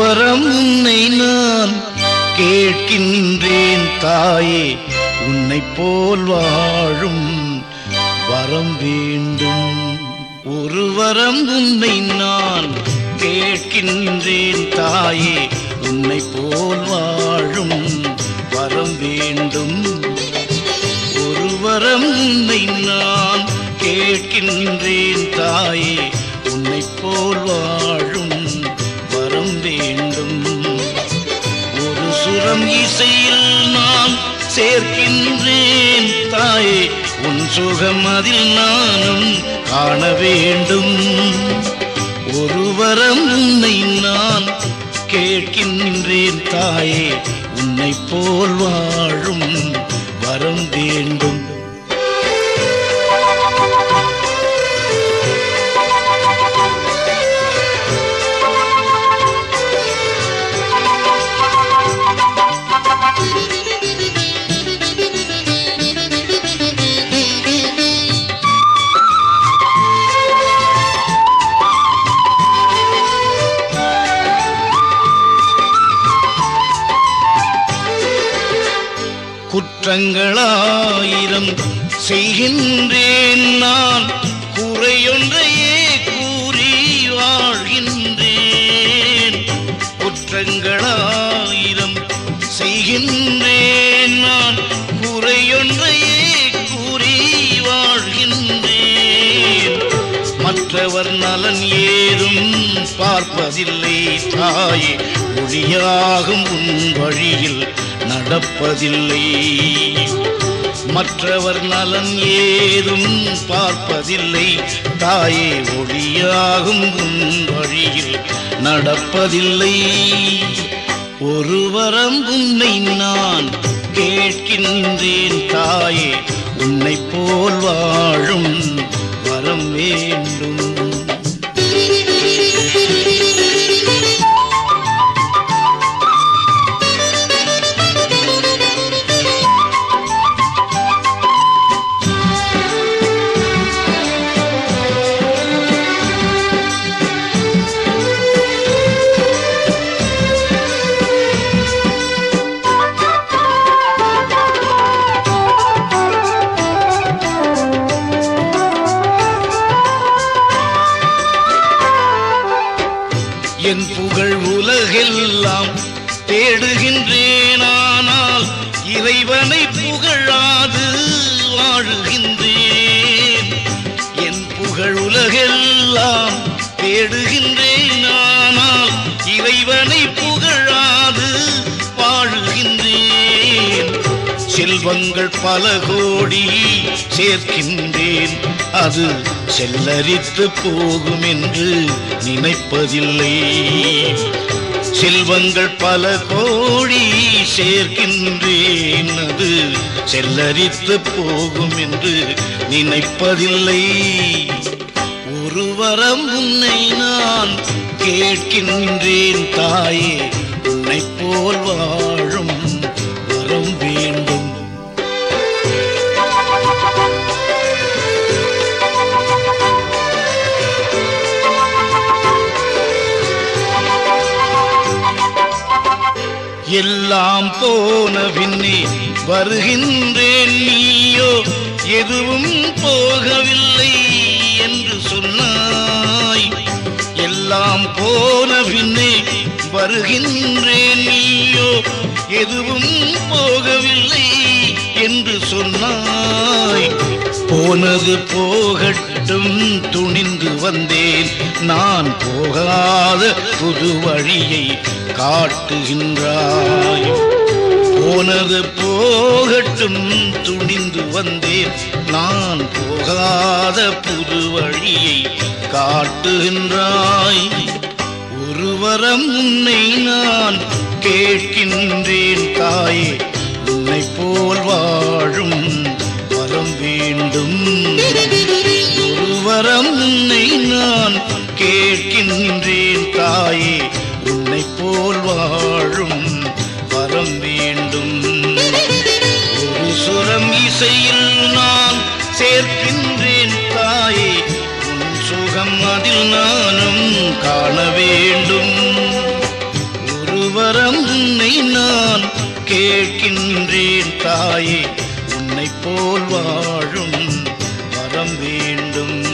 வரம் உன்னை நான் கேட்கின்றேன் தாயே உன்னை போல் வாழும் வரம் வேண்டும் ஒரு வரம் உன்னை நான் கேட்கின்றேன் தாயே உன்னை போல் வாழும் வரம் வேண்டும் ஒரு வரம் உன்னை நான் கேட்கின்றேன் தாயே உன்னை போல் வாழும் வரம் வேண்டும் ஒரு சுரம் இசையில் நான் சேர்க்கின்றேன் தாயே உன் சுகம் அதில் நானும் காண வேண்டும் ஒரு வரம் உன்னை நான் கேட்கின்றேன் தாயே உன்னை போல் வாழும் வரம் வேண்டும் குற்றங்களாயிரம் செய்கின்றேன் நான் குறையொன்றையே கூறி வாழ்கின்றேன் குற்றங்களாயிரம் செய்கின்றேன் நான் குறையொன்றையே கூறி வாழ்கின்றேன் மற்றவர் நலன் ஏதும் பார்ப்பதில்லை தாயே ஒளியாகும் உன் வழியில் நடப்பதில்லை மற்றவர் நலன் ஏதும் பார்ப்பதில்லை தாயே ஒளியாகும் உன் வழியில் நடப்பதில்லை ஒரு வரம் உன்னை நான் கேட்கின்றேன் தாயே உன்னை போல் வாழும் வரம் வேண்டும் என் புகழ் உலகெல்லாம் தேடுகின்றேன் ஆனால் இறைவனை புகழாது வாழுகின்றேன் என் புகழ் உலகெல்லாம் தேடுகின்றேன் ஆனால் இறைவனை புகழாது வாழுகின்றேன் செல்வங்கள் பல கோடி சேர்க்கின்றேன் அது செல்லரித்து போகும் என்று நினைப்பதில்லை செல்வங்கள் பல கோடி சேர்க்கின்றேன் அது செல்லரித்து போகும் என்று நினைப்பதில்லை ஒரு வரம் உன்னை நான் கேட்கின்றேன் தாயே உன்னை போல் வாழும் வரம் வேண்டும் எல்லாம் போன பின்னே வருகின்றேன் நீயோ எதுவும் போகவில்லை என்று சொன்னாய் எல்லாம் போன பின்னே வருகின்றேன் நீயோ எதுவும் போகவில்லை என்று சொன்னாய் போனது போகட்டும் துணிந்து வந்தேன் நான் போகாத புது வழியை காட்டுகின்றாய் போனது போகட்டும் துணிந்து வந்தேன் நான் போகாத புது வழியை காட்டுகின்றாய் ஒரு வரம் உன்னை நான் கேட்கின்றேன் தாயே உன்னை போல் வாழும் வரம் வேண்டும் ஒரு வரம் உன்னை நான் கேட்கின்றேன் தாயே உன்னை போல் வாழும் வரம் வேண்டும் ஒரு சுரம் இசையில் நான் சேர்க்கின்றேன் தாயே உன் சுகம் அதில் நானும் காண வேண்டும் கேட்கின்றேன் தாயே உன்னை போல் வாழும் வரம் வேண்டும்